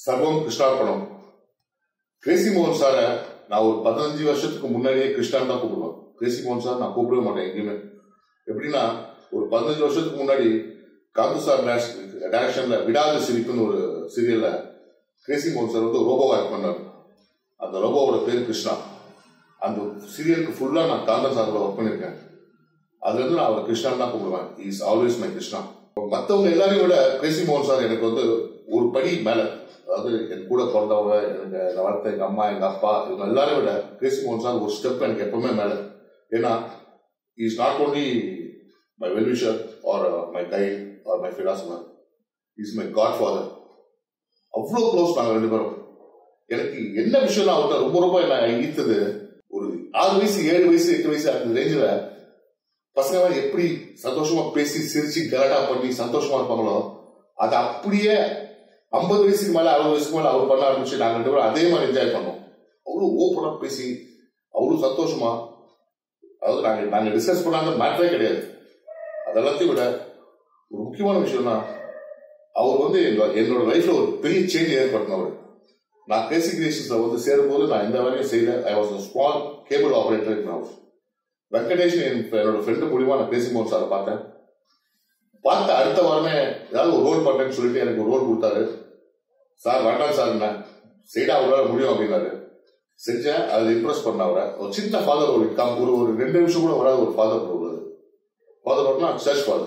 சர்வம் கிருஷ்ணார்ப்பணம் கிரேசி மோகன் சாரை நான் ஒரு பதினஞ்சு வருஷத்துக்கு முன்னாடியே கிருஷ்ணான் தான் கூப்பிடுவேன் கிரேசி மோகன் சார் நான் கூப்பிடவே மாட்டேன் எங்கேயுமே எப்படின்னா ஒரு பதினஞ்சு வருஷத்துக்கு முன்னாடி காந்து சார் டைரக்ஷன்ல விடாத சிரிப்புன்னு ஒரு சீரியல்ல கிரேசி மோகன் சார் வந்து ரோபோவா ஆக்ட் பண்ணார் அந்த ரோபோவோட பேர் கிருஷ்ணா அந்த சீரியலுக்கு ஃபுல்லா நான் காந்தன் சாரோட ஒர்க் பண்ணியிருக்கேன் அதுல இருந்து நான் அவர் கிருஷ்ணன் தான் கூப்பிடுவேன் இஸ் ஆல்வேஸ் மை கிருஷ்ணா மற்றவங்க எல்லாரையும் விட கிரேசி மோகன் சார் எனக்கு வந்து ஒரு படி மேல அதாவது என் கூட பிறந்தவங்க எனக்கு என்னை வளர்த்த எங்க அம்மா எங்க அப்பா இவங்க எல்லாரையும் விட கிரேசி மோகன் சார் ஒரு ஸ்டெப் எனக்கு எப்பவுமே மேல ஏன்னா is not only my well wisher or my guide or my philosopher is my godfather அவ்வளோ க்ளோஸ் நாங்கள் ரெண்டு பேரும் எனக்கு என்ன விஷயம் அவர்கிட்ட ரொம்ப ரொம்ப என்ன ஈர்த்தது ஒரு ஆறு வயசு ஏழு வயசு எட்டு வயசு அந்த ரேஞ்சில் பசங்க எல்லாம் எப்படி சந்தோஷமா பேசி சிரிச்சு கலாட்டா பண்ணி சந்தோஷமா இருப்பாங்களோ அதை அப்படியே ஐம்பது வயசுக்கு மேல அறுபது வயசுக்கு மேல அவர் பண்ண ஆரம்பிச்சு நாங்க ரெண்டு பேரும் அதே மாதிரி என்ஜாய் பண்ணோம் அவ்வளவு ஓப்பனா பேசி அவ்வளவு சந்தோஷமா அதாவது நாங்க நாங்க டிஸ்கஸ் பண்ணாத மேட்டரே கிடையாது அதெல்லாத்தையும் விட ஒரு முக்கியமான விஷயம்னா அவர் வந்து என்னோட- என்னோட லைஃப்ல ஒரு பெரிய சேஞ்ச் ஏற்படுத்தினவர் நான் கேசி கிரியேஷன்ஸ்ல வந்து சேரும்போது நான் எந்த வேலையும் செய்யல I was small cable operator in house Venkatesh என் என்னோட ஃப்ரெண்டு மூலியமா நான் பேசி மோகன் சாரை பார்த்தேன் பார்த்த அடுத்த வாரமே ஏதாவது ஒரு ரோல் பண்ணேன்னு சொல்லிட்டு எனக்கு ஒரு ரோல் கொடுத்தாரு சார் வேண்டாம் சார் என்ன செய்டா அவரால் முடியும் அப்படின்னாரு செஞ்சேன் அது இம்ப்ரெஸ் பண்ண அவரை ஒரு சின்ன ஃபாதர் ரோல் கம் ஒரு ஒரு ரெண்டு நிமிஷம் கூட வராது ஒரு ஃபாதர் ரோல் அது ஃபாதர் ரோல்னா சர்ச் ஃபாதர்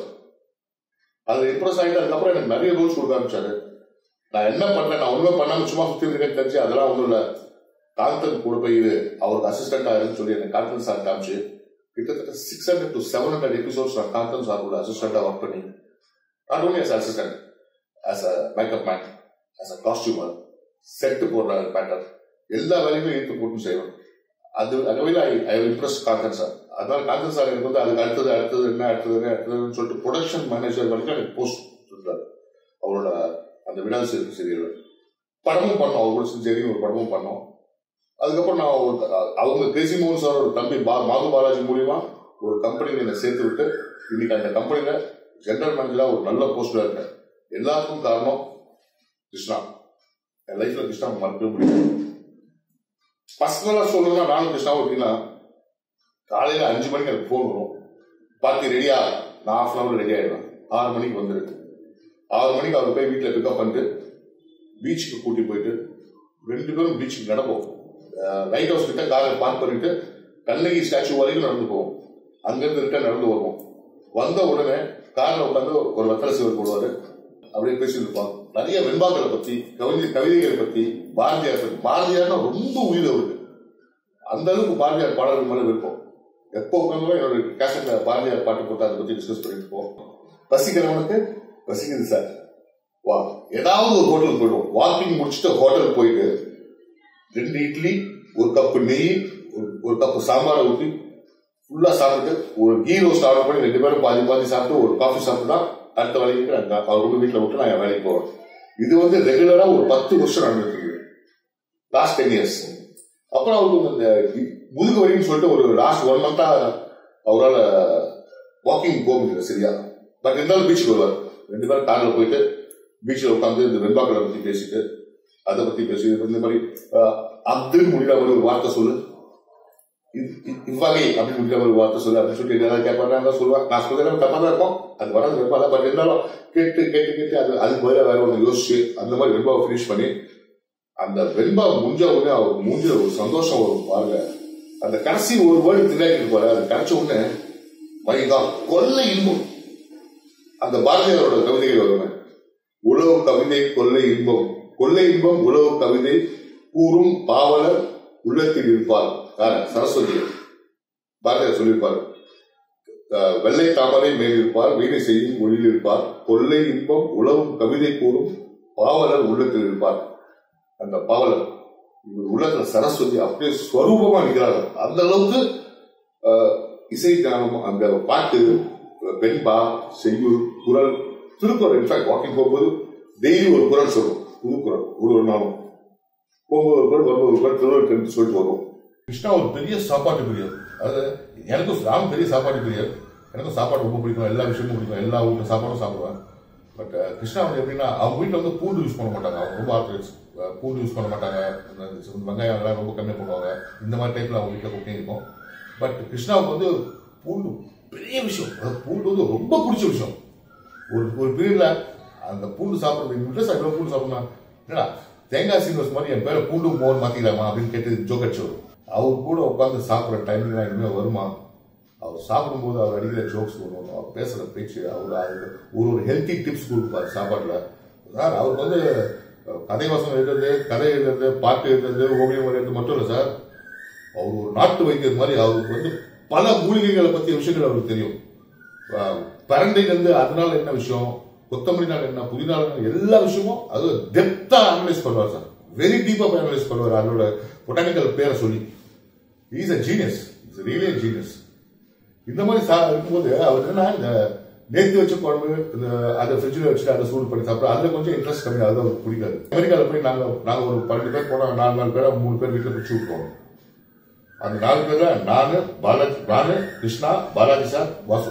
அது இம்ப்ரெஸ் ஆகிட்டு அதுக்கப்புறம் எனக்கு நிறைய ரோல்ஸ் கொடுக்க ஆரம்பிச்சாரு நான் என்ன பண்ணேன் நான் ஒண்ணுமே பண்ணாம சும்மா சுத்தி இருக்கேன்னு தெரிஞ்சு அதெல்லாம் ஒண்ணும் இல்ல காந்தன் கூட போய் இரு, அவருக்கு அசிஸ்டண்டா இருக்குன்னு சொல்லி எனக்கு காந்தன் சார் காமிச்சு கிட்டத்தட்ட six hundred to seven hundred episodes நான் காந்தன் சார் கூட அசிஸ்டண்டா ஒர்க் பண்ணி not only as assistant as a makeup man as a costumer set போடுற பேட்டர் எல்லா வேலையுமே இழுத்து போட்டு செய்வேன் அது அதுவே I I impress Kanthan sir அதனால காந்தன் சார் எனக்கு வந்து அதுக்கு அடுத்தது அடுத்தது என்ன அடுத்தது என்ன அடுத்ததுன்னு சொல்லிட்டு ப்ரொடக்ஷன் மேனேஜர் வரைக்கும் எனக்கு போஸ்ட் இருந்தார் அவரோட அந்த விடாது சிறுத்தை சீரியல் படமும் பண்ணோம் அவர் கூட சரி ஒரு படமும் பண்ணோம் அதுக்கப்புறம் நான் ஒரு அவங்க கிரேசி மோகன் சாரோட தம்பி பா மாது பாலாஜி மூலியமா ஒரு கம்பெனியில் என்னை சேர்த்து விட்டு இன்னைக்கு அந்த கம்பெனியில ஜெனரல் மேனேஜரா ஒரு நல்ல போஸ்ட்ல இருக்கேன் எல்லாத்துக்கும் காரணம் கிருஷ்ணா என் லைஃப்ல கிருஷ்ணா மறக்கவே முடியாது பர்சனலா சொல்லணும்னா நானும் கிருஷ்ணாவும் எப்படின்னா காலையில அஞ்சு மணிக்கு எனக்கு ஃபோன் வரும் பார்த்து ரெடியா நான் ஹாஃப் அன் அவர் ரெடி ஆயிடுவேன் ஆறு மணிக்கு வந்துருக்கு ஆறு மணிக்கு அவர் போய் வீட்டில் பிக்கப் பண்ணிட்டு பீச்சுக்கு கூட்டி போயிட்டு ரெண்டு பேரும் பீச்சுக்கு நடப்போம் லைட் ஹவுஸ் கிட்ட காரை பார்க் பண்ணிட்டு கண்ணகி ஸ்டாச்சு வரைக்கும் நடந்து போவோம் அங்கிருந்து ரிட்டர்ன் நடந்து வருவோம் வந்த உடனே கார்ல உட்காந்து ஒரு வெத்தலை சிவர் போடுவாரு அப்படியே பேசிட்டு இருப்போம் நிறைய வெண்பாக்களை பத்தி கவிதை கவிதைகளை பத்தி பாரதியார் பத்தி பாரதியார்னா ரொம்ப உயிர் அவருக்கு அந்த அளவுக்கு பாரதியார் பாடல்கள் மேல விருப்பம் எப்போ உட்காந்தாலும் என்னோட கேசட்ல பாரதியார் பாட்டு போட்டு அதை பத்தி டிஸ்கஸ் பண்ணிட்டு இருப்போம் பசிக்கிறவனுக்கு பசிக்குது சார் வா ஏதாவது ஒரு ஹோட்டலுக்கு போயிடுவோம் வாக்கிங் முடிச்சுட்டு ஹோட்டலுக்கு போயிட்டு ரெண்டு இட்லி ஒரு கப்பு நெய் ஒரு- ஒரு கப்பு சாம்பாரை ஊற்றி ஃபுல்லா சாப்பிட்டு ஒரு கீ ரோஸ்ட் ஆர்டர் பண்ணி ரெண்டு பேரும் பாதி பாதி சாப்பிட்டு ஒரு காஃபி சாப்பிட்டு தான் அடுத்த வேலைக்கு நான் அவர் வந்து வீட்டில் விட்டு நான் என் வேலைக்கு போவேன் இது வந்து ரெகுலரா ஒரு பத்து வருஷம் நடந்துட்டு இருக்கு லாஸ்ட் டென் இயர்ஸ் அப்புறம் அவருக்கு இந்த முதுகு வலின்னு சொல்லிட்டு ஒரு லாஸ்ட் ஒன் மந்தா அவரால் வாக்கிங் போக முடியல சரியா பட் இருந்தாலும் பீச்சுக்கு வருவார் ரெண்டு பேரும் கார்ல போயிட்டு பீச்சில் உட்காந்து இந்த வெண்பாக்களை பத்தி பேசிட்டு அதை பத்தி பேசி இந்த மாதிரி அஹ், அப்துன்னு முடிகிற மாதிரி ஒரு வார்த்தை சொல்லு இவ்- இவ்- இவ்வகை அப்படின்னு முடிக்கிற ஒரு வார்த்தை சொல்லு அப்படின்னு சொல்லிட்டு ஏதாவது கேட்பாங்க சொல்லுவாங்க நான் சொல்லுறேன் தப்பா தான் இருக்கும் அது வராது வெண்பா தான் பட் இருந்தாலும் கேட்டு கேட்டு கேட்டு அது அதுக்கு பதிலாக வேற ஒன்று யோசிச்சு அந்த மாதிரி வெண்பாவை ஃபினிஷ் பண்ணி அந்த வெண்பா முடிஞ்ச உடனே அவர் மூஞ்சில ஒரு சந்தோஷம் வரும் பாருங்க அந்த கடைசி ஒரு வேர்டு திண்டாக்கி இருப்பாரு அது கிடைச்ச உடனே மைகா கொள்ளை இன்பம் அந்த பாரதியாரோட கவிதைகள் வருவேன் உழவு கவிதை கொள்ளை இன்பம் கொள்ளை இன்பம் உழவு கவிதை கூறும் பாவலர் உள்ளத்தில் இருப்பார் யாரு? சரஸ்வதி பாரதியார் சொல்லியிருப்பார் அஹ், வெள்ளை தாமரை மேல் இருப்பார் வீணை செய்யும் ஒளியில் இருப்பார் கொள்ளை இன்பம் உழவும் கவிதை கூறும் பாவலர் உள்ளத்தில் இருப்பார் அந்த பாவலர் இவர் உள்ளத்துல சரஸ்வதி அப்படியே ஸ்வரூபமா நிற்கிறாங்க அந்த அளவுக்கு அஹ், இசை ஞானம் அந்த பாட்டு வெண்பா செய்யுள் குரல் திருக்குறள் இன்ஃபேக்ட் வாக்கிங் போகும்போது டெய்லி ஒரு குரல் சொல்லும் புது குரல் ஒரு ஒரு நாளும் போகும்போது ஒரு குரல் வரும்போது ஒரு குரல் திருவள்ளுவர் சொல்லிட்டு வருவோம் கிருஷ்ணா ஒரு பெரிய சாப்பாட்டு பிரியர் அது எனக்கும் ராம் பெரிய சாப்பாட்டு பிரியர் எனக்கும் சாப்பாடு ரொம்ப பிடிக்கும் எல்லா விஷயமும் பிடிக்கும் எல்லா ஊட்ட சாப்பாடும் சாப்பிடுவேன் பட் கிருஷ்ணா வந்து எப்படின்னா அவங்க வீட்டில் வந்து பூண்டு யூஸ் பண்ண மாட்டாங்க அவங்க ரொம்ப ஆர்த்தடாக்ஸ் பூண்டு யூஸ் பண்ண மாட்டாங்க இந்த வெங்காயம் அதெல்லாம் ரொம்ப கம்மியாக பண்ணுவாங்க இந்த மாதிரி டைப்பில் அவங்க வீட்டில் குக்கிங் இருக்கும் பட் கிருஷ்ணாவுக்கு வந்து பூண்டு பெரிய விஷயம் அதாவது பூண்டு வந்து ரொம்ப பிடிச்ச விஷயம் ஒரு ஒரு பீரியட்ல அந்த பூண்டு சாப்பிட்றது இன்ட்ரெஸ்ட் ஆகிடும் பூண்டு சாப்பிடணும் என்னடா தேங்காய் சீனிவாஸ் மாதிரி என் பேரை பூண்டு மோகன் மாத்திக்கலாமா அப்படின்னு கேட்டு ஜோக் அடிச்சவர் அவர் கூட உட்காந்து சாப்பிட்ற டைமிங்லாம் இனிமேல் வருமா அவர் சாப்பிடும்போது அவர் அடிக்கிற ஜோக்ஸ் வரும் அவர் பேசுற பேச்சு அவர் அதுக்கு ஒரு ஒரு ஹெல்த்தி டிப்ஸ் கொடுப்பார் சாப்பாடுல சார் அவருக்கு வந்து அஹ், கதை வசனம் எழுதுறது கதை எழுதுறது பாட்டு எழுதுறது ஓவியம் எழுதுறது மட்டும் இல்லை சார் அவர் ஒரு நாட்டு வைத்தியர் மாதிரி அவருக்கு வந்து பல மூலிகைகளை பற்றிய விஷயங்கள் அவருக்கு தெரியும் அஹ், பரண்டையிலிருந்து அதனால என்ன விஷயம் கொத்தமல்லினால என்ன புதினால என்ன எல்லா விஷயமும் அது டெப்தா அனலைஸ் பண்ணுவார் சார் வெரி டீப்பா அனலைஸ் பண்ணுவார் அதோட பொட்டானிக்கல் பேரை சொல்லி is a genius is really genius இந்த மாதிரி சா இருக்கும்போது அவர் என்னன்னா இந்த நேத்து வச்ச குழம்பு இந்த அதை ஃப்ரிட்ஜில் வச்சுட்டு அதை சூடு பண்ணி சாப்பிட்டு அதுல கொஞ்சம் இன்ட்ரெஸ்ட் கம்மி அது அவருக்கு பிடிக்காது அமெரிக்காவில் போய் நாங்க நாங்க ஒரு பன்னெண்டு பேர் போனோம் நாலு நாலு பேர் மூணு பேர் வீட்டில் பிடிச்சி விட்டுருவோம் அந்த நாலு பேர்ல நானு பாலாஜி நானு கிருஷ்ணா பாலாஜி சார் வாசு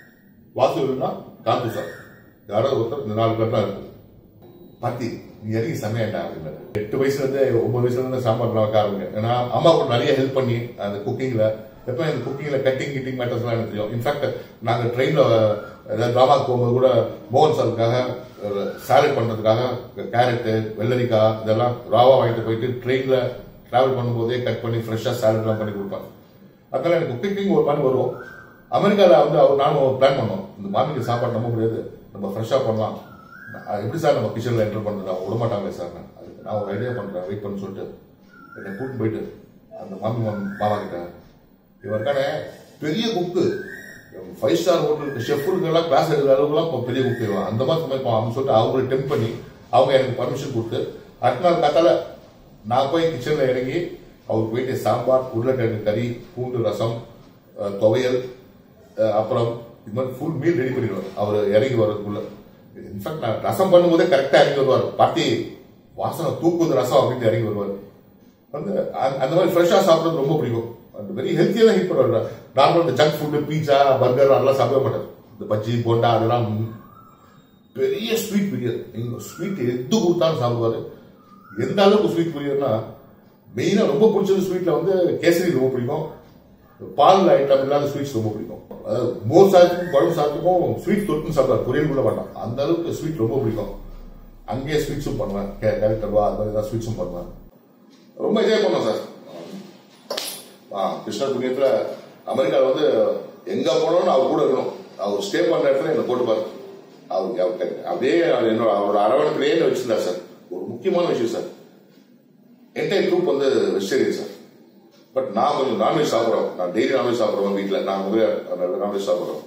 வாசு இல்லைன்னா காந்து சார் யாராவது ஒருத்தர் இந்த நாலு பேர் தான் இருக்கும் பாத்தி நீ இறங்கி செம்மையாண்டா அப்படின்னு எட்டு வயசுல இருந்து ஒன்பது வயசுல இருந்து சாம்பார் வைக்க ஆரம்பிங்க ஏன்னா அம்மா கூட நிறைய ஹெல்ப் பண்ணி அந்த குக்கிங்ல எப்போ இந்த குக்கிங்ல கட்டிங் கிட்டிங் மேட்டர்ஸ்லாம் எனக்கு தெரியும் இன்ஃபேக்ட் நாங்க ட்ரெயின்ல ஏதாவது டிராமாக்கு போகும்போது கூட மோகன் சாருக்காக சாலட் பண்றதுக்காக கேரட்டு வெள்ளரிக்காய் இதெல்லாம் ராவா வாங்கிட்டு போயிட்டு ட்ரெயின்ல டிராவல் பண்ணும்போதே கட் பண்ணி ஃப்ரெஷ்ஷாக சாலட்லாம் பண்ணி கொடுப்பாங்க அதனால எனக்கு குக்கிங் ஒரு மாதிரி வரும் அமெரிக்காவில் வந்து அவர் நானும் பிளான் பண்ணோம் இந்த மார்னிங் சாப்பாடு நம்ப முடியாது நம்ம ஃப்ரெஷ்ஷாக பண்ணலாம் அது எப்படி சார் நம்ம கிச்சனில் என்டர் பண்ணுறது அவங்க விட மாட்டாங்களே சார் நான் அதுக்கு நான் ஒரு ஐடியா பண்ணுறேன் வெயிட் பண்ணு சொல்லிட்டு என்னை கூட்டிட்டு போயிட்டு அந்த மாமி மாமி மாமா கிட்ட இவருக்கான பெரிய குக்கு ஃபைவ் ஸ்டார் ஹோட்டலுக்கு ஷெஃபுக்கெல்லாம் கிளாஸ் எடுக்கிற அளவுக்குலாம் இப்போ பெரிய குக்கு இவன் அந்த மாதிரி சமைப்பான் அப்படின்னு சொல்லிட்டு அவங்களை டெம்ப் பண்ணி அவங்க எனக்கு பர்மிஷன் கொடுத்து அடுத்த நாள் காத்தால நான் போய் கிச்சனில் இறங்கி அவருக்கு போயிட்டு சாம்பார் உருளைக்கிழங்கு கறி பூண்டு ரசம் அஹ், துவையல் அஹ், அப்புறம் இது மாதிரி ஃபுல் மீல் ரெடி பண்ணிடுவார் அவர் இறங்கி வர்றதுக்குள்ள இன்ஃபேக்ட் நான் ரசம் பண்ணும்போதே கரெக்டாக இறங்கி வருவார் பாட்டி வாசனை தூக்குது ரசம் அப்படின்ட்டு இறங்கி வருவார் வந்து அந்த- அந்த மாதிரி ஃப்ரெஷ்ஷாக சாப்பிட்றது ரொம்ப பிடிக்கும் அந்த வெரி ஹெல்த்தியாக தான் ஹீட் பண்ணுவார் நார்மல் இந்த ஜங்க் ஃபுட்டு பீஸா பர்கர் அதெல்லாம் சாப்பிட மாட்டார் இந்த பஜ்ஜி போண்டா அதெல்லாம் பெரிய ஸ்வீட் பிரியர் நீங்க ஸ்வீட் எது கொடுத்தாலும் சாப்பிடுவாரு எந்த அளவுக்கு ஸ்வீட் பிரியர்னா மெயினா ரொம்ப பிடிச்சது ஸ்வீட்ல வந்து கேசரி ரொம்ப பிடிக்கும் பால் ஐட்டம் இல்லாத ஸ்வீட்ஸ் ரொம்ப பிடிக்கும் அதாவது மோர் சாதத்துக்கும் குழம்பு சாதத்துக்கும் ஸ்வீட் தொட்டுன்னு சாப்பிடுவார் பொரியல் கூட வேண்டாம் அந்த அளவுக்கு ஸ்வீட் ரொம்ப பிடிக்கும் அங்கேயே ஸ்வீட்ஸும் பண்ணுவேன் கே கேரட் அல்வா அது மாதிரி தான் ஸ்வீட்ஸும் பண்ணுவேன் ரொம்ப என்ஜாய் பண்ணோம் சார் ஆ கிருஷ்ணா புண்ணியத்துல அமெரிக்காவில் வந்து எங்க போனாலும் அவர் கூட இருக்கணும் அவர் ஸ்டே பண்ண இடத்துல என்னை போட்டுப்பாரு அவர் அவருக்கு அப்படியே அவர் என்னோட அவரோட அரவணைப்பிலேயே என்னை வச்சிருந்தார் சார் ஒரு முக்கியமான விஷயம் சார் என்டையர் குரூப் வந்து வெஜிடேரியன் சார் பட் நான் கொஞ்சம் நான்வெஜ் சாப்பிட்றோம் நான் டெய்லி நான்வெஜ் சாப்பிட்றோம் வீட்டில் நான் முதல்ல நான்வெஜ் சாப்பிட்றோம்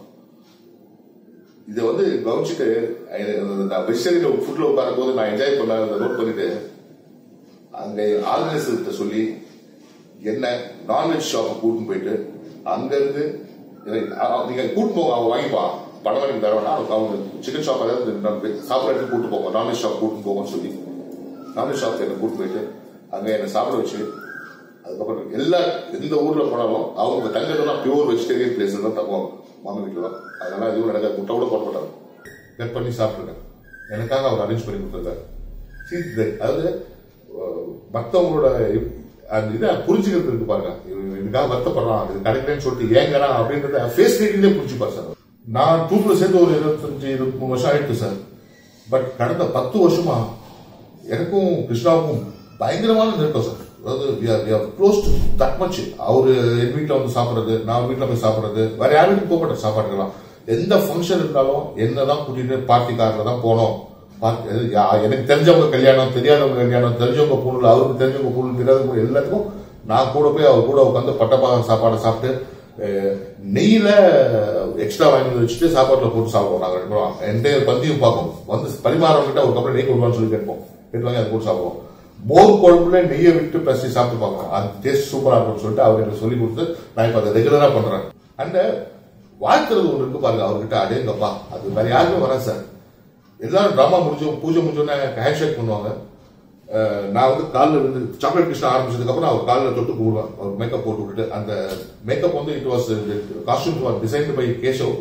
இதை வந்து கவனிச்சுட்டு அஹ் நான் வெஜிடேரியன் ஃபுட்ல உட்காரும் போது நான் என்ஜாய் பண்ண நோட் பண்ணிட்டு அங்க ஆர்கனைசர்கிட்ட சொல்லி என்ன நான்வெஜ் ஷாப் கூட்டின்னு போயிட்டு அங்கிருந்து எனக்கு அ- அ- நீங்க கூட்டு போங்க அவன் வாங்கிப்பா பணம் எனக்கு தரவேனா அவங்க சிக்கன் ஷாப் அதாவது சாப்பிட்ற இடத்துக்கு கூட்டு போங்க நான்வெஜ் ஷாப் கூட்டின்னு போங்கன்னு சொல்லி நான்வெஜ் ஷாப் என்ன கூட்டு போயிட்டு அங்க என்ன சாப்பிட வச்சு அதுக்கப்புறம் எல்லா எந்த ஊர்ல போனாலும் அவங்க தங்கறதுலாம் பியூர் வெஜிடேரியன் பிளேஸ் தான் தங்குவாங்க மாமி வீட்டுல தான் அதனால எதுவும் நடக்காது முட்டை கூட போட மாட்டாங்க கட் பண்ணி சாப்பிட்டுருக்கேன் எனக்காக அவர் அரேஞ்ச் பண்ணி கொடுத்துருக்காரு See, the- அதாவது அஹ், மத்தவங்களோட இ- அந்த இதை புரிஞ்சுக்கிறது இருக்கு பாருங்க இவன் இதுக்காக வருத்தப்படுறான் இது கிடைக்கலன்னு சொல்லிட்டு ஏங்கறான் அப்படின்றத ஃபேஸ் ரீடிங்லேயே புரிஞ்சுப்பார் சார் நான் ட்ரூப்ல சேர்ந்து ஒரு இருபத்தஞ்சு இருபத்தி மூணு வருஷம் ஆயிடுச்சு சார் பட் கடந்த பத்து வருஷமா எனக்கும் கிருஷ்ணாவுக்கும் பயங்கரமான நெருக்கம் சார் அதாவது க்ளோஸ் டு தட் மச் அவரு என் வீட்டில் வந்து சாப்பிட்றது நான் வீட்டில் போய் சாப்பிட்றது வேற யார் வீட்டுக்கு போக மாட்டேன் சாப்பாடுக்கலாம் எந்த ஃபங்க்ஷன் இருந்தாலும் என்னதான் கூட்டிட்டு பார்ட்டி காரில் தான் போனோம் பார்ட்டி- அது யா- எனக்கு தெரிஞ்சவங்க கல்யாணம் தெரியாதவங்க கல்யாணம் தெரிஞ்சவங்க பொருள் அவருக்கு தெரிஞ்சவங்க பொருள் தெரியாதவங்க எல்லாத்துக்கும் நான் கூட போய் அவர் கூட உட்காந்து பட்டப்பா சாப்பாடை சாப்பிட்டு அஹ், நெய்யில எக்ஸ்ட்ரா வாங்கி வந்து வச்சுட்டு சாப்பாட்டுல போட்டு சாப்பிடுவோம் நாங்க ரெண்டு பேரும் என்டைய பந்தியும் பார்ப்போம் வந்து பரிமாறவங்கிட்ட ஒரு கப்பல் நெய் கொடுப்பான்னு சொல்லி கேட்போம் கேட்டு வாங்கி அதை போட்டு சாப்பிடுவோம் மோர் குழம்புல நெய்யை விட்டு பசி சாப்பிட்டு பார்ப்போம் அந்த டேஸ்ட் சூப்பரா இருக்கும்னு சொல்லிட்டு அவர் எனக்கு சொல்லி கொடுத்து நான் இப்ப அதை ரெகுலரா பண்றேன் அண்ட் வாழ்த்துறது ஒன்று இருக்கு பாருங்க அவர்கிட்ட அடேங்கப்பா அது வேற யாருமே வராது சார் எல்லாரும் டிராமா முடிஞ்சோம் பூஜை முடிஞ்சோடனே ஹேண்ட் ஷேக் பண்ணுவாங்க அஹ் நான் வந்து காலில் இருந்து சாக்லேட் கிருஷ்ணா ஆரம்பிச்சதுக்கு அப்புறம் அவர் காலில் தொட்டு கூடுவேன் அவர் மேக்கப் போட்டு விட்டுட்டு அந்த மேக்கப் வந்து it was costume was design by Keshav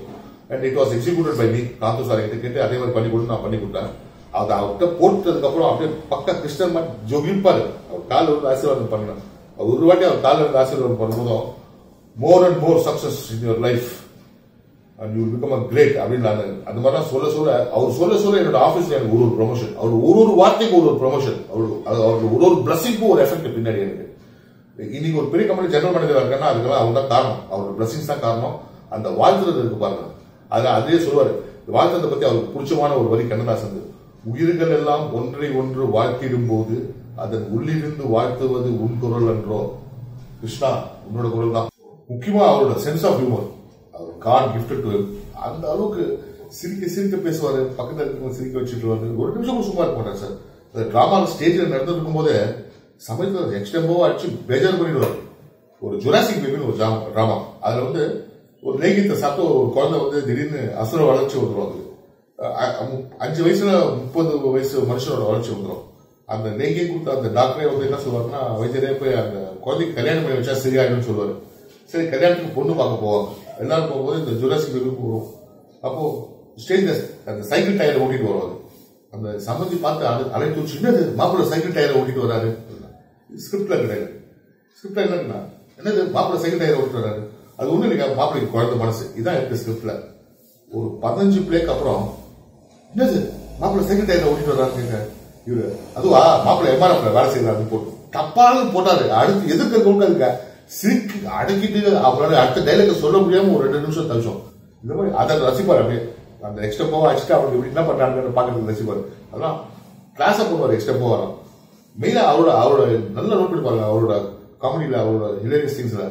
and it was executed by me Kanthu sir கிட்ட கேட்டு அதே மாதிரி பண்ணி கொடுத்து நான் பண்ணி கொடுத்தேன் அதை அவர்கிட்ட போட்டதுக்கு அப்புறம் அப்படியே பக்க கிருஷ்ணன் மாதிரி ஜோகி இருப்பாரு அவர் காலில் வந்து ஆசீர்வாதம் பண்ணேன் ஒரு வாட்டி அவர் காலில் வந்து ஆசீர்வாதம் பண்ணும்போதும் more and more success in your life and you become a great அப்படின்னு நான் அந்த மாதிரி தான் சொல்ல சொல்ல அவர் சொல்ல சொல்ல என்னோட ஆஃபீஸ்ல எனக்கு ஒரு ஒரு ப்ரொமோஷன் அவர் ஒரு ஒரு வார்த்தைக்கு ஒரு ஒரு ப்ரொமோஷன் அவர் அவருக்கு ஒரு ஒரு பிளஸிங்க்கும் ஒரு எஃபெக்ட் பின்னாடி எனக்கு இன்னைக்கு ஒரு பெரிய கம்பெனி ஜெனரல் மேனேஜர் இருக்கேன்னா அதுக்கெல்லாம் அவங்க தான் காரணம் அவரோட பிளஸிங்ஸ் தான் காரணம் அந்த வாழ்த்துறது இருக்கு பாருங்க அது அதே சொல்லுவாரு இந்த வாழ்த்துறதை பத்தி அவருக்கு பிடிச்சமான ஒரு வரி கண்ணதாசன் உயிர்கள் எல்லாம் ஒன்றை ஒன்று வாழ்த்திடும் போது அதன் உள்ளிருந்து வாழ்த்துவது உன் குரல் என்றோ கிருஷ்ணா உன்னோட குரல் தான் முக்கியமா அவரோட சென்ஸ் ஆஃப் ஹியூமர் அவர் காட் கிஃப்டட் டு அந்த அளவுக்கு சிரிக்க சிரிக்க பேசுவாரு பக்கத்துல இருக்கவங்க சிரிக்க வச்சுட்டு ஒரு நிமிஷம் கூட சும்மா இருக்க மாட்டார் சார் அந்த டிராமா ஸ்டேஜ்ல நடந்துட்டு இருக்கும்போது சமயத்தில் எக்ஸ்டெம்போவா அடிச்சு பேஜார் பண்ணிடுவார் ஒரு ஜுராசிக் பேபின்னு ஒரு டிராமா அதுல வந்து ஒரு லேகியத்தை சாப்பிட்டு ஒரு குழந்தை வந்து திடீர்னு அசுர வளர்ச்சி வந்துடும் அது அஞ்சு வயசுல முப்பது வயசு மனுஷனோட வளர்ச்சி வந்துடும் அந்த லேகியம் கொடுத்த அந்த டாக்டரே வந்து என்ன சொல்லுவாருன்னா வைத்தியரே போய் அந்த குழந்தைக்கு கல்யாணம் பண்ணி வச்சா சரியாயிடும்னு சொல்லுவாரு சரி கல்யாணத்துக்கு பொண்ணு பார்க்க போவாங்க எல்லாரும் போகும்போது இந்த ஜுராசிக் பேபி போகும் அப்போ ஸ்டேஜ் அந்த சைக்கிள் டயர் ஓட்டிட்டு வருவாங்க அந்த சம்மந்தி பார்த்து அழை அழைத்து வச்சு என்னது மாப்பிள்ள சைக்கிள் டயரை ஓட்டிட்டு வராரு ஸ்கிரிப்ட்ல கிடையாது ஸ்கிரிப்ட்ல என்னன்னா என்னது மாப்பிள்ள சைக்கிள் டயரை ஓட்டிட்டு வராரு அது ஒண்ணு இல்லைங்க மாப்பிள்ளைக்கு குழந்தை மனசு இதான் இருக்கு ஸ்கிரிப்ட்ல ஒரு பதினஞ்சு பிளேக்கு அப்புறம் என்னது மாப்பிள்ள சைக்கிள் டயரை ஓட்டிட்டு வர்றாரு இவரு அதுவா மாப்பிள்ள எம்ஆர்எஃப்ல வேலை செய்யறாரு போட்டு தப்பாலும் போட்டாரு அடுத்து எதிர்க்க கொண்டு இருக்க சிரிக்கு அடக்கிட்டு அவரால் அடுத்த டைலாக சொல்ல முடியாம ஒரு ரெண்டு நிமிஷம் தவிச்சோம் இந்த மாதிரி அதை ரசிப்பார் அப்படியே அந்த எக்ஸ்ட்ரா போவா எக்ஸ்ட்ரா அவருக்கு இப்படி என்ன பண்றாங்கன்னு பாக்கிறதுக்கு ரசிப்பார் அதெல்லாம் கிளாஸை போடுவார் எக்ஸ்ட்ரா போவாராம் மெயினா அவரோட அவரோட நல்ல நோட் பண்ணி பாருங்க அவரோட காமெடியில அவரோட ஹிலேரியஸ் திங்ஸ்ல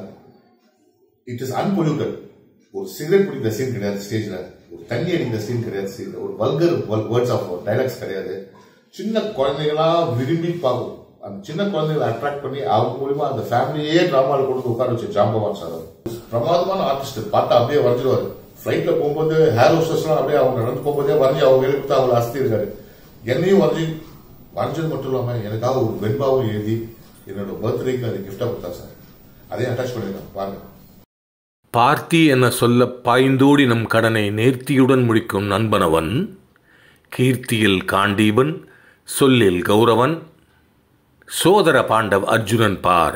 இட் இஸ் அன்பொல்யூட்டட் ஒரு சிகரெட் பிடிக்கிற சீன் கிடையாது ஸ்டேஜ்ல ஒரு தண்ணி அடிக்கிற சீன் கிடையாது சீன் ஒரு வல்கர் வேர்ட்ஸ் ஆஃப் டைலாக்ஸ் கிடையாது சின்ன குழந்தைகளா விரும்பி பார்க்கும் அந்த சின்ன குழந்தைகளை அட்ராக்ட் பண்ணி அவங்க மூலியமா அந்த ஃபேமிலியே டிராமாவில் கொண்டு வந்து உட்கார வச்சு ஜாம்பவான் சார் அவர். பிரமாதமான ஆர்டிஸ்ட் பார்த்தா அப்படியே வரைஞ்சிருவாரு ஃபிளைட்ல போகும்போது ஹேர் ஹோஸ்டர்ஸ்லாம் அப்படியே அவங்க நடந்து போகும்போதே வரைஞ்சி அவங்க எழுத்து அவங்க அஸ்தி இருக்காரு என்னையும் வரைஞ்சி வரைஞ்சது மட்டும் இல்லாம எனக்காக ஒரு வெண்பாவும் எழுதி என்னோட பர்த்டேக்கு அது கிஃப்டா கொடுத்தா சார் அதையும் அட்டாச் பண்ணிருக்கேன் பாருங்க பார்த்தி என சொல்ல பாய்ந்தோடி நம் கடனை நேர்த்தியுடன் முடிக்கும் நண்பனவன் கீர்த்தியில் காண்டீபன் சொல்லில் கௌரவன் சோதர பாண்டவ் அர்ஜுனன் பார்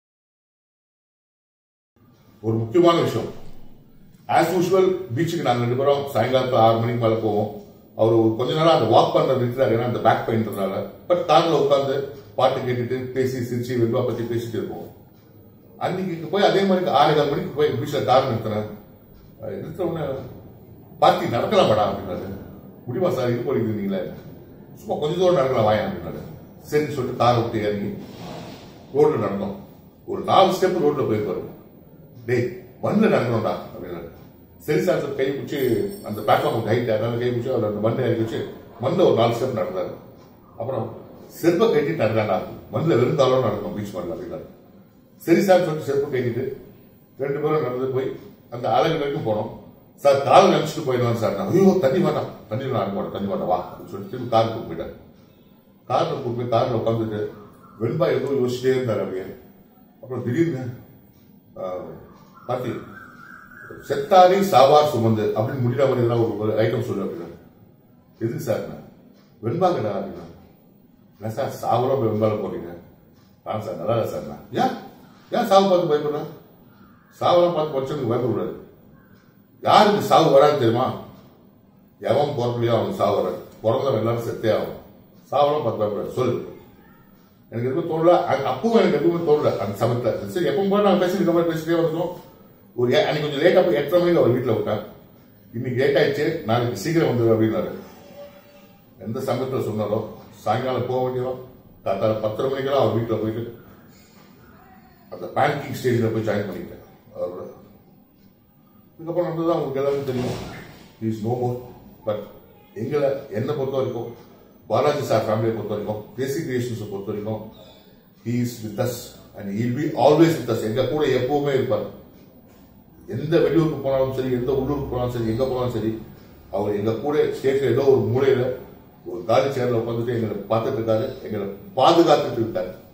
ஒரு முக்கியமான விஷயம் ஆஸ் யூஷுவல் பீச்சுக்கு நாங்க ரெண்டு பேரும் சாயங்காலத்துல ஆறு மணிக்கு மேல போவோம் அவர் ஒரு கொஞ்ச நாளா அந்த வாக் பண்றது நிறுத்தாரு ஏன்னா அந்த பேக் பெயின்றதுனால பட் கார்ல உட்காந்து பாட்டு கேட்டுட்டு பேசி சிரிச்சு வெண்பா பத்தி பேசிட்டு இருப்போம் அன்னைக்கு போய் அதே மாதிரி ஆறு கால் மணிக்கு போய் பீச்ல கார் நிறுத்தினேன் அஹ் நிறுத்த உடனே பார்ட்டி நடக்கலாம் மேடம் அப்படின்னாரு முடியுமா சார் இது போறீங்க நீங்களே சும்மா கொஞ்ச தூரம் நடக்கலாம் வாயா அப்படின்னாரு சரின்னு சொல்லிட்டு காரை விட்டு இறங்கி ரோட்ல நடந்தோம் ஒரு நாலு ஸ்டெப் ரோட்ல போயிருப்பாரு டேய் மண்ணில் நடக்கணும்டா அப்படின்னாரு சரி சார் சார் கை பிடிச்சி அந்த பிளாட்ஃபார்ம் ஹைட் அதனால கை பிடிச்சி அவர் அந்த மண்ணை இறக்கி வச்சு மண்ணில் ஒரு நாலு ஸ்டெப் நடந்தாரு அப்புறம் செருப்பை கட்டி நடந்தாண்டா மண்ணில் வெறுந்தாலும் நடக்கும் பீச் மண்ணில் அப்படின்னாரு சரி சார் சொல்லிட்டு செருப்பு கட்டிட்டு ரெண்டு பேரும் நடந்து போய் அந்த அழகு வரைக்கும் போனோம் சார் கால் நினைச்சிட்டு போயிடுவாங்க சார் நான் ஐயோ தண்ணி வேண்டாம் தண்ணி நான் அனுப்ப மாட்டேன் தண்ணி வேண்டாம் வா அப்படின்னு சொல்லிட்டு திரும்பி கார் கூப்பிட்டு போயிட்டேன் கார்ல கூப்பிட்டு போய் கார்ல உட்காந்துட்டு வெண்பா ஏதோ யோசிச்சிட்டே இருந்தார் அப்படியே அப்புறம் திடீர்னு ஆஹ், பாத்தி செத்தாரி சாவார் சுமந்து அப்படின்னு முடிகிற மாதிரி எதனா ஒரு ஐட்டம் சொல்லு அப்படின்னா எதுக்கு சார் நான் வெண்பாங்கடா அப்படின்னா என்ன சார் சாவரம் போய் வெண்பால போறீங்க ஆ சார் நல்லா இல்லை சார் நான் ஏன் ஏன் சாவு பார்த்து பயப்படுறேன் சாவெல்லாம் பார்த்து படிச்சவனுக்கு பயப்படக்கூடாது யாருக்கு சாவு வராது தெரியுமா எவன் பிறக்கலையோ அவனுக்கு சாவு வராது பிறந்தவன் எல்லாரும் செத்தே ஆகும் சாவெல்லாம் பார்த்து பயப்படாது சொல்லு எனக்கு எதுவும் தோணல அ- அப்பவும் எனக்கு எதுவும் தோணல அந்த சமயத்துல சரி எப்பவும் போல நாங்க பேசிட்டு இருக்க மாதிரி பேசிட்டே வந்தோம் ஒரு ஏ- அன்னைக்கு கொஞ்சம் லேட்டா போய் எட்டரை மணிக்கு அவர் வீட்டுல விட்டேன் இன்னைக்கு லேட் ஆயிடுச்சு நாளைக்கு சீக்கிரம் வந்துடு அப்படின்னாரு எந்த சமயத்துல சொன்னாரோ சாயங்காலம் போக வேண்டியதோ காத்தால பத்தரை மணிக்கெல்லாம் அவர் வீட்டுல போயிட்டு அந்த பேங்கிங் ஸ்டேஜ்ல போய் ஜாயின் பண்ணிட்டேன் அவரோட இதுக்கப்புறம் நடந்தது உங்களுக்கு எல்லாருக்கும் தெரியும் இஸ் நோ மோர் பட் எங்களை என்னை பொறுத்த வரைக்கும் பாலாஜி சார் ஃபேமிலியை பொறுத்த வரைக்கும் தேசி கிரியேஷன்ஸை பொறுத்த வரைக்கும் he is with us and he'll be always with us எங்க கூட எப்பவுமே இருப்பார் எந்த வெளியூருக்கு போனாலும் சரி எந்த உள்ளூருக்கு போனாலும் சரி எங்க போனாலும் சரி அவர் எங்க கூட ஸ்டேட்ல ஏதோ ஒரு மூலையில ஒரு காலி சேர்ல உட்காந்துட்டு எங்களை பார்த்துட்டு இருக்காரு எங்களை பாதுகாத்துட்டு இருக்காரு